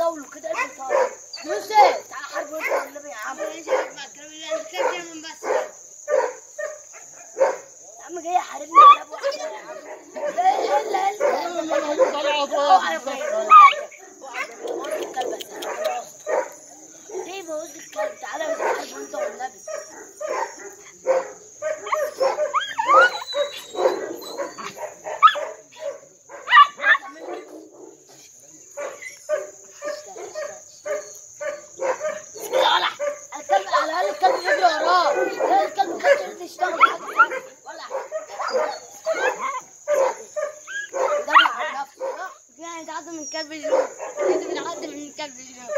طاوله كده قلب طاوله يوسف تعالى حرب انت والنبي يا عم يا عم جاي يحاربني على ابو واحد يا عم لا الا الا ليه بوز الكلب تعالى بس حرب انت والنبي ولا الكلب على الاقل الكلب يجري وراه لا الكلب ما كانش يرضى يشتغل معاك ولا دافع عن نفسه ها؟ يعني تعدي من كلب الجنوب انت بتعدي من كلب الجنوب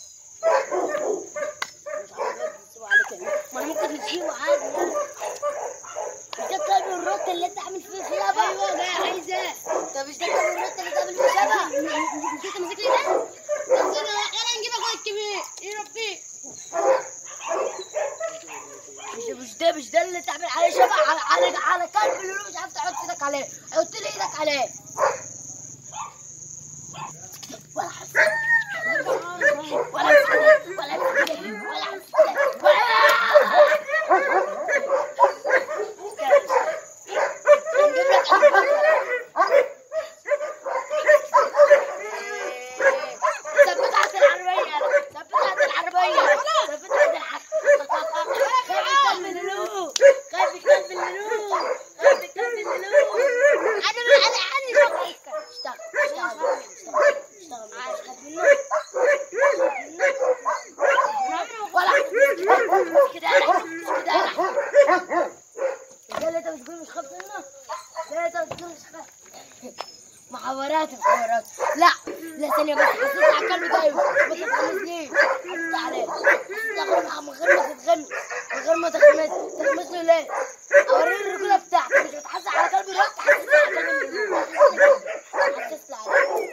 مش عارف يسيبوا عليك يعني. ما انا ممكن نسيبه عادي يعني مش ده الكلب الروت اللي انت عامل فيه خيابه ايوه ده عايزاه طب مش ده الكلب الروت اللي انت عامل فيه شبه مش انت ماسك لي ده؟ بس انا انا نجيب اخويا الكبير يربيه مش مش ده مش ده اللي تعمل عليه شبه على على على كلب اللي مش عارف تحط ايدك عليه حط لي ايدك عليه ولا حس ولا حس ولا حس ولا حس ثبت على العربية ثبت على العربية ثبت على العربية خايف الكلب اللولو خايف الكلب اللولو خايف الكلب اللولو انا انا انا اشتغل اشتغل اشتغل اشتغل معايا خاف منه خاف منه ولا مش كده انا مش كده انا ده اللي انت بتقول مش خاف منه ده اللي انت بتقول مش خاف محاورات محاورات لا لا ثانية بس حسيت على الكلب ده ما تتحمسنيش حسيت عليه حسيت عليه من غير ما تتغمس من غير ما تغمس تغمس له ليه؟ اوريه الرجولة بتاعتك مش بتحس على كلب الوقت حسيت على كلب الوقت حسيت عليه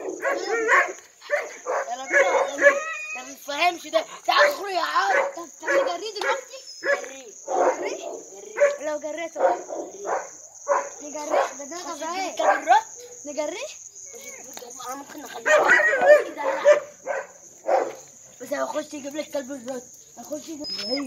يلا بينا ده ما- ده ما بيتفهمش ده تعال ادخل يا عم طب طب نجريه دلوقتي جريه نجريه جريه لو جريته نجريه ده ده خش طبيعي تجيب الكلب الرد نجريه انا ممكن نخليه كده لا بس هيخش يجيب لك كلب الرد هيخش يجيب هي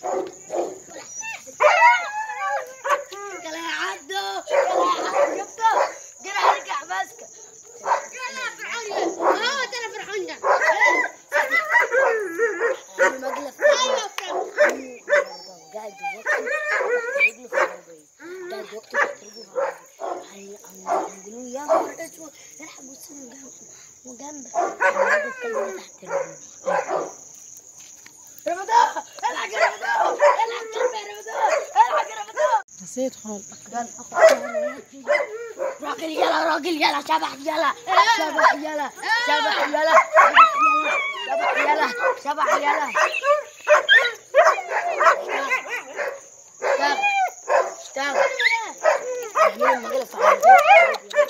كلا يا عدو كلا يا عدو شفته جرى عليك يا حماسكه انا فرحان يا اه انا فرحان ده انا مجلس ايوه فرحان قاعد دلوقتي رجلي في العربيه قاعد دلوقتي تحت رجلي في العربيه هنقولوا يا نهار اسود الحق بصوا جنب وجنبك الكلب ده تحت رجلي رمضان الحق يا رمضان الحق كلب يا رمضان الحق يا رمضان نسيت خالص راجل يلا راجل يلا شبح يلا شبح يلا شبح يلا شبح يلا شبح يلا اشتغل اشتغل هجيب المجلة في عربيتي.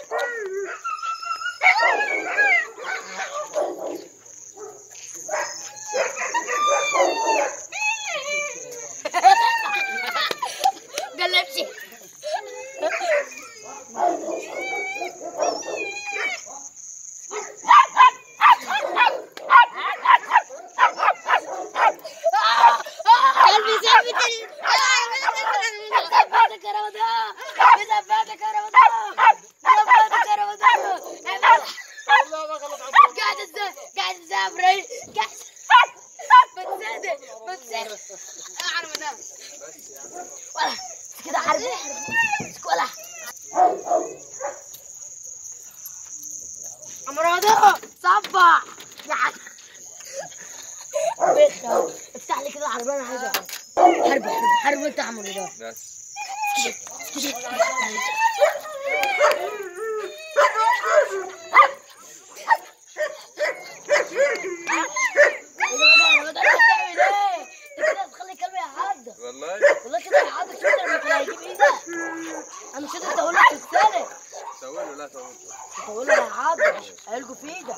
قال لي امشي قلبي ثابت ثبتك يا رمضان ثبتك يا رمضان ثبتك يا رمضان قاعد ازاي قاعد ازاي يا ابراهيم قاعد بتصدق بتصدق اه رمضان ولا كده حرب ولا رمضان صبح يا حاج بيخ افتح لي كده العربيه انا عايز أقعد. حرب حرب حرب انت يا عم رضا بس ايه ده بقى يا رمضان انت بتعمل ايه؟ انت كده هتخلي كلبي يعض والله والله كده هيعضك شفت لما كان هيجيب ايدك انا مش قادر اقول لك السنه سوي له لا سوي له انت بقول له هيعض هيلقوا في ايدك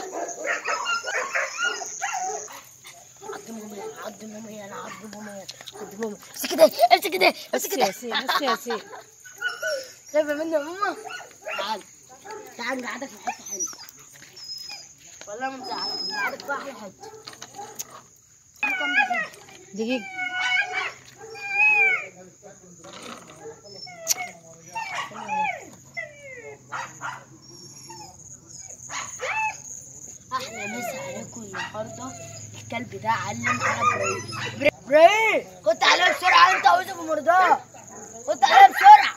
عض ماما عض ماما انا عض ماما عض ماما امسك كده امسك كده بس امسك يا كده سيدي بس يا سيدي خايفه مني يا ماما تعال تعال نقعدك في حته حلوه والله ما مزعلك مزعلك في احلى حته كم دقيقة؟ دقيقة احلى مسا عليكم النهارده الكلب ده علم على ابراهيم إبرا- ابراهيم كنت عليه بسرعه انت ويوسف ومرضاه كنت عليه بسرعه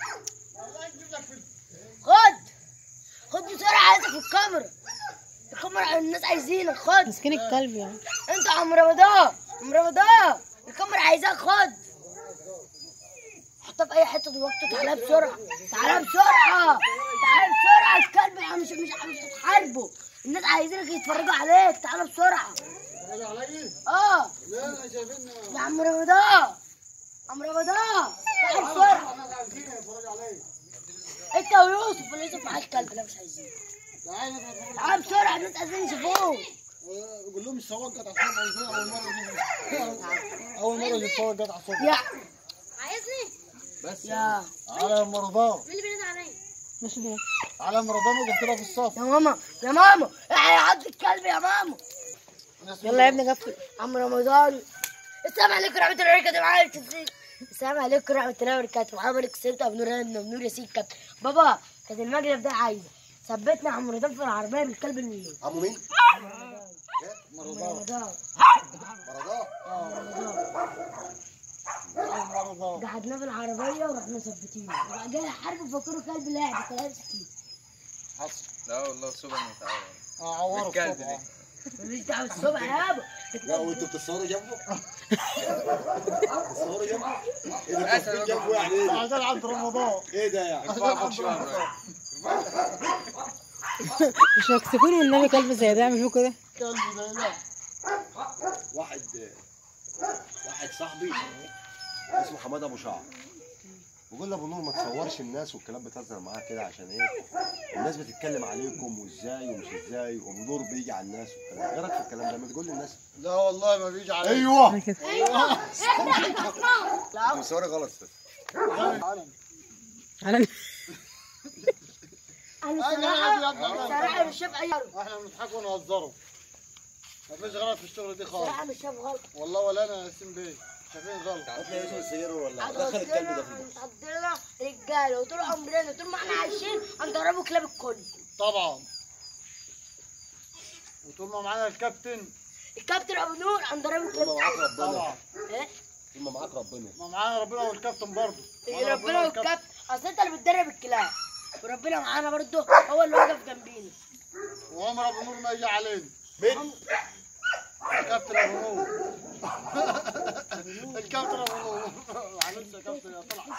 خد خد بسرعه انت في الكاميرا الكاميرا الناس عايزينك خد مسكين الكلب يعني انت يا عم رمضان عم رمضان الكاميرا عايزاك خد حطها في اي حته دلوقتي تعالى بسرعه تعالى بسرعه تعالى بسرعه الكلب يا مش مش مش هتحاربه الناس عايزينك يتفرجوا عليك تعالى بسرعه اه يا عم رمضان عم رمضان تعالى بسرعه انت ويوسف ويوسف معاك كلب لا مش عايزين تعالى بسرعه الناس عايزين يشوفوك قول لهم السواق قطع صوت عايزين اول مره اول مره يتسوق قطع صوت يا عايزني بس يا على مرضان مين اللي بينادي عليا ماشي ده على مرضان وقفت له في الصف يا ماما يا ماما حط الكلب يا ماما يلا يا ابني قفل عم رمضان السلام عليكم ورحمة الله وبركاته معايا التسليم السلام عليكم ورحمة الله وبركاته معايا ملك سلطة بنور هنا بنور ياسين كابتن بابا كانت المجلب ده عايزة ثبتنا عم رمضان في العربية بالكلب المليون عمو مين؟ عم مرضان رمضان مرضان مرضان قعدنا في العربية ورحنا ثبتينه وبقى جاي حرب فكروا كلب لاعب كلام سكين حصل لا والله سوبر متعود اعوره الكلب الصبح دي ماليش دعوة الصبح يابا لا وانتوا بتصوروا جنبه؟ بتصوروا جنبه؟ ايه ده أسد بتصوروا جنبه يعني ايه ده؟ عشان عند رمضان ايه ده يعني؟ ارفع شويه يا إبراهيم. مش هيكسفوني والنبي كلب زي ده يعمل فيه كده كلب زي ده واحد واحد صاحبي اسمه حماد ابو شعر بقول له ابو نور ما تصورش الناس والكلام بتهزر معاه كده عشان ايه الناس بتتكلم عليكم وازاي ومش ازاي وابو نور بيجي على الناس والكلام ايه رايك في الكلام ده ما تقول للناس لا والله ما بيجي عليا ايوه كده مصوري غلط على أنا أيوة، صراحة أيوة، صراحة مش شايف أي غلط احنا بنضحك ونهزروا مفيش غلط في الشغل دي خالص صراحة مش شايف غلط والله ولا انا ياسين بيه شايفين غلط هتلاقي يوسف السيارة ولا دخل الكلب ده في البوكس عندنا رجاله وطول عمرنا طول ما احنا عايشين هنضربوا كلاب الكل طبعا وطول ما معانا الكابتن الكابتن ابو نور هنضربوا كلاب معاك الكل ربنا طبعا ايه ثم معاك ربنا ما معانا ربنا والكابتن برضه إيه ربنا والكابتن اصل انت اللي بتدرب الكلاب وربنا معانا برضه هو اللي واقف جنبينا وعمر ابو نور ما يجي علينا مين؟ الكابتن ابو نور الكابتن ابو نور معلش يا كابتن يا طلع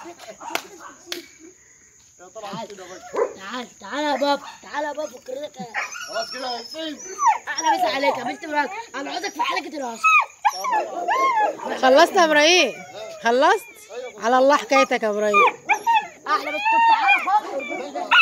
يا طلع كده بس تعال تعال يا بابا تعال يا بابا فكرتك خلاص كده يا ياسين احلى مسا عليك يا بنت مراد انا عاوزك في حلقه الوصف خلصت يا ابراهيم خلصت على الله حكايتك يا ابراهيم احلى بس طب تعالى فوق